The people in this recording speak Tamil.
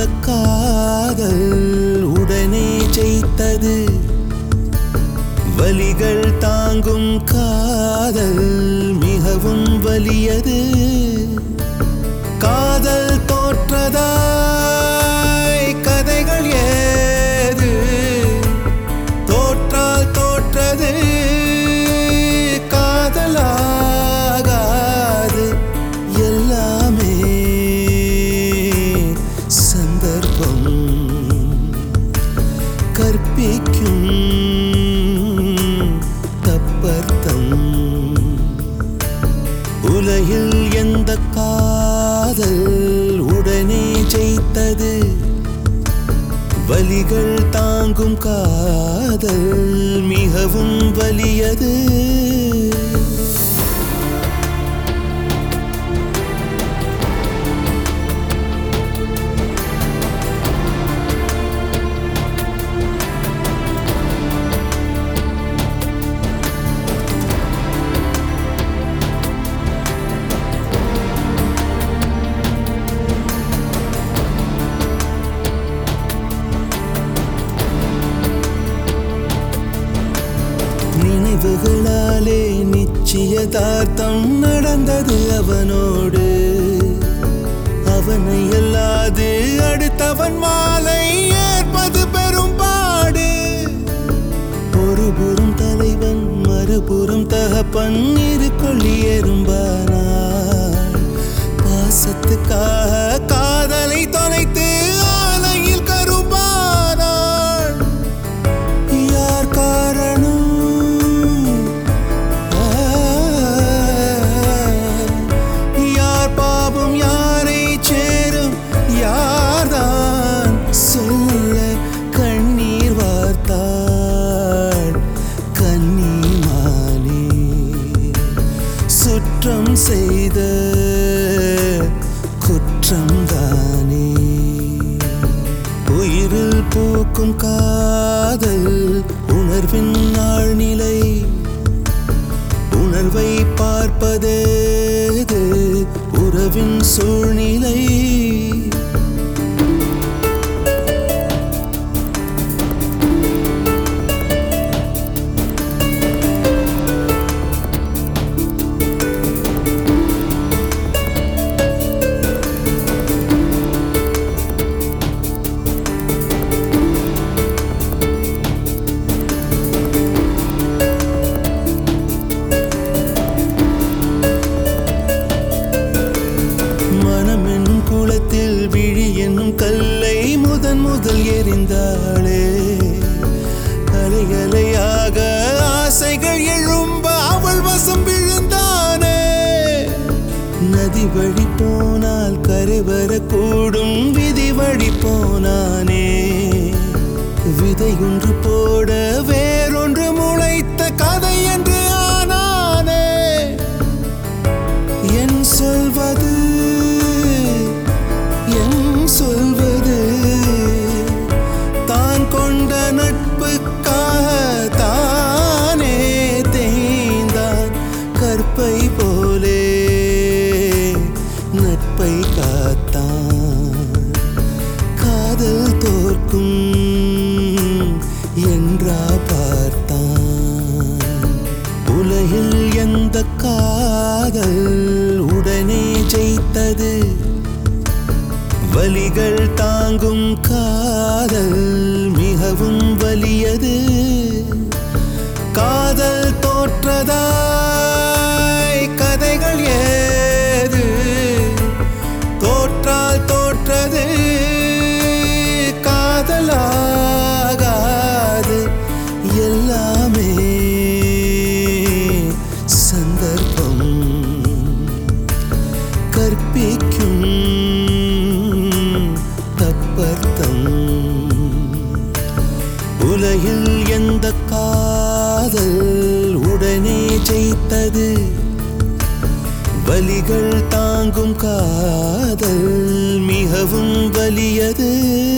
காதல் உடனே ஜெயித்தது வலிகள் தாங்கும் காதல் மிகவும் வலியது காதல் தோற்றதாய் கதைகள் ஏது தோற்றால் தோற்றது காதலாகாது எல்லாமே சந்தர்ப்பம் கற்பிக்கும் தப்பர்த்தம் உலகில் எந்த காதல் உடனே ஜெயித்தது வலிகள் தாங்கும் காதல் மிகவும் வலியது நினைவுகளாலே நிச்சயதார்த்தம் நடந்தது அவனோடு அவனை அல்லாது அடுத்தவன் மாலை ஏற்பது பெரும்பாடு ஒருபுறம் தலைவன் மறுபுறம் தகப்பன் இரு கொள்ளி எறும்பானாள் பாசத்துக்காக காதலை தொலைத்து ஆலையில் கரும்பானாள் யார் காரணம் ஆ, யார் பாவம் யாரை சேரும் யார்தான் சொல்ல கண்ணீர் வார்த்தாள் கண்ணீமானே சுற்றம் செய்த குற்றம் தானே உயிரில் பூக்கும் காதல் உணர்வின் ஆழ்நிலை உணர்வை பார்ப்பதேது உறவின் சூழ்நிலை மனம் என்னும் குளத்தில் விழி என்னும் கல்லை முதன் முதல் எறிந்தாளே அலை அலையாக ஆசைகள் எழும்ப அவள் வசம் விழுந்தானே நதி வழி போனால் கரை வரக்கூடும் விதி வழி போனானே விதை ஒன்று போட வேறொன்று முளைத்த கதை என்று ஆனானே என் சொல்வது என் சொல்வது தான் கொண்ட நட்புக்காக தானே தேய்ந்தான் கற்பை போலே நட்பை காத்தான் காதல் தோற்கும் என்றா பார்த்தான் உலகில் எந்த காதல் உடனே ஜெயித்தது வலிகள் தாங்கும் காதல் மிகவும் வலியது காதல் தோற்றதாய் கதைகள் ஏது தோற்றால் தோற்றது காதலாகாது எல்லாமே சந்தர்ப்பம் கற்பிக்கும் தப்பர்த்தம் உலகில் எந்த காதல் உடனே ஜெயித்தது வலிகள் தாங்கும் காதல் மிகவும் வலியது